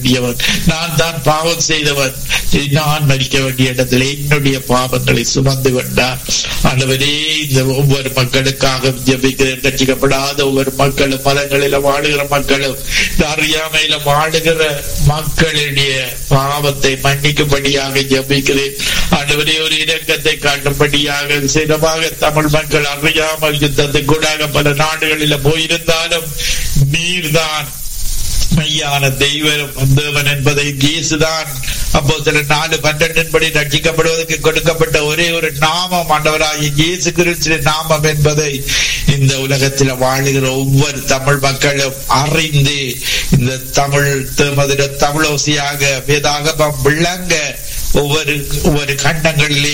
வேண்டியவன் நான் தான் பாவம் செய்தவன் நான் மறிக்க வேண்டிய இடத்துல என்னுடைய பாவங்களை சுமந்து கொண்டார் ஆண்டவரே இந்த ஒவ்வொரு மக்களுக்காக ஜபிக்கிறேன் ரட்சிக்கப்படாத ஒவ்வொரு மக்களும் மதங்களில வாழுகிற மக்களும் இந்த அறியாமையில வாழுகிற மக்களுடைய பாவத்தை மன்னிக்கும்படியாக ஜபிக்கிறேன் ஆண்டவரே ஒரு இணக்கத்தை காட்டும்படியாக சிறமாக தமிழ் மக்கள் அறியாமல் யுத்தத்துக்கூடாக பல நாடுகளில போயிருந்தாலும் நீர்தான் மெய்யான தெய்வம் தேவன் என்பதை இயேசுதான் அப்போ சில நாலு பன்னெண்டின் படி ரட்சிக்கப்படுவதற்கு கொடுக்கப்பட்ட ஒரே ஒரு நாமம் ஆண்டவராகிய இயேசு கிறிஸ்துவின் நாமம் என்பதை இந்த உலகத்தில் வாழுகிற ஒவ்வொரு தமிழ் மக்களும் அறிந்து இந்த தமிழ் மதுர தமிழோசியாக வேதாகமம் விளங்க ஒவ்வொரு ஒவ்வொரு கண்டங்களிலே